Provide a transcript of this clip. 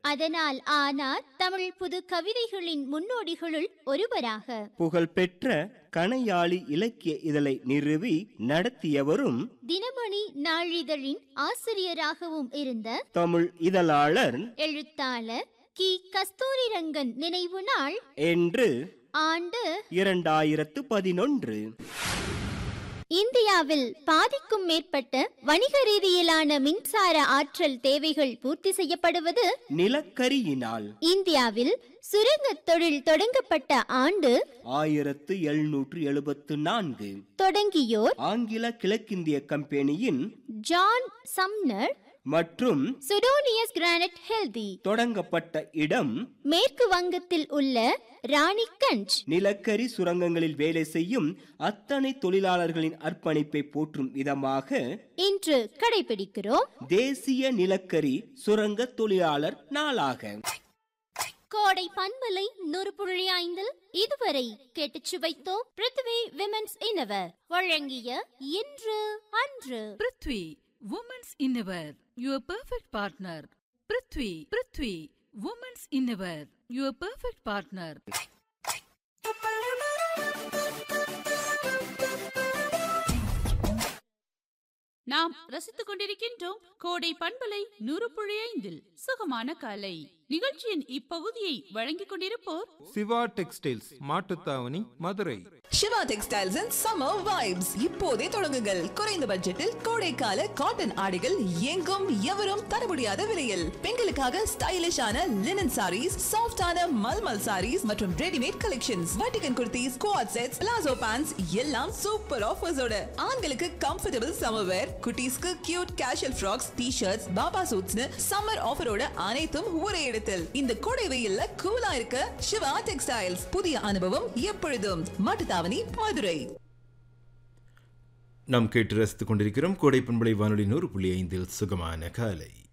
அதனால் ஆனார் தமிழ் புது கவிதைகளின் முன்னோடிகளுள் ஒருவராக புகழ்பெற்ற கணையாளி இலக்கிய இதழை நிறுவி நடத்தியவரும் தினமணி நாளிதழின் ஆசிரியராகவும் இருந்த தமிழ் இதழாளர் எழுத்தாளர் கி கஸ்தூரிரங்கன் நினைவு நாள் என்று ஆண்டு இரண்டாயிரத்து பதினொன்று இந்தியாவில் பாதிக்கும் மேற்பட்ட வணிக ரீதியிலான மின்சார ஆற்றல் தேவைகள் பூர்த்தி செய்யப்படுவது நிலக்கரியினால் இந்தியாவில் சுரங்கத் தொழில் தொடங்கப்பட்ட ஆண்டு ஆயிரத்து எழுநூற்று எழுபத்து நான்கு தொடங்கியோர் ஆங்கில கிழக்கிந்திய கம்பெனியின் ஜான் சம்னர் மற்றும் சுடோனியஸ் கிரானைட் ஹெல்தி தொடங்கப்பட்ட இடம் மேற்கு வங்கத்தில் உள்ள ராணிகஞ்ச் நிலக்கரி சுரங்கங்களில் வேலை செய்யும் அத்தனை தொழிலாளர்களின் அர்ப்பணிப்பை போற்றும் விதமாக இன்று கடைபிடிக்கிறோம் தேசிய நிலக்கரி சுரங்க தொழிலாளர் நாளாக கோடை பண்பலை நூறு புள்ளி ஐந்தில் இதுவரை கேட்டுச் சுவைத்தோம் பிருத்வி விமென்ஸ் இன்னவர் வழங்கிய இன்று அன்று prithvi women's innerwear your perfect partner prithvi prithvi women's innerwear your perfect partner நாம் ரசித்துக் கொண்டிருக்கின்றோம் கோடை பண்பலை நூறு புள்ளி ஐந்தில் சுகமான காலை நிகழ்ச்சியின் இப்பகுதியை வழங்கிக் கொண்டிருப்போர் Siva textiles Mattuthavani Madurai Siva textiles and summer vibes இப்போதே தொடங்குங்கள் குறைந்த பட்ஜெட்டில் கோடைக்கால காட்டன் ஆடைகள் எங்கும் எவரும் தர முடியாத விலையில் பெண்களுக்காக ஸ்டைலிஷான லினன் சாரீஸ் சாஃப்டான மல்மல் சாரீஸ் மற்றும் ரெடிமேட் கலெக்ஷன்ஸ் வட்டிகன் குர்த்திஸ் குவாட் செட்ஸ் பிளாசோ பேண்ட்ஸ் எல்லாம் சூப்பர் ஆஃபர்ஸோட ஆண்களுக்கு கம்ஃபர்டபுள் சம்மர் வேர் குட்டீஸ்க்கு cute casual frocks T shirts baba சூட்ஸ்னு சம்மர் ஆஃபரோட அனைத்தும் ஒரே இடத்தில் இந்த கோடை வெயில்ல கூலா இருக்க சிவா டெக்ஸ்டைல்ஸ் புதிய அனுபவம் எப்பொழுதும் மாட்டுத்தாவணி மதுரை நாம் கேட்டு ரசித்துக் கொண்டிருக்கிறோம் கோடை பண்பலை வானொலி நூறு புள்ளி ஐந்தில் சுகமான காலை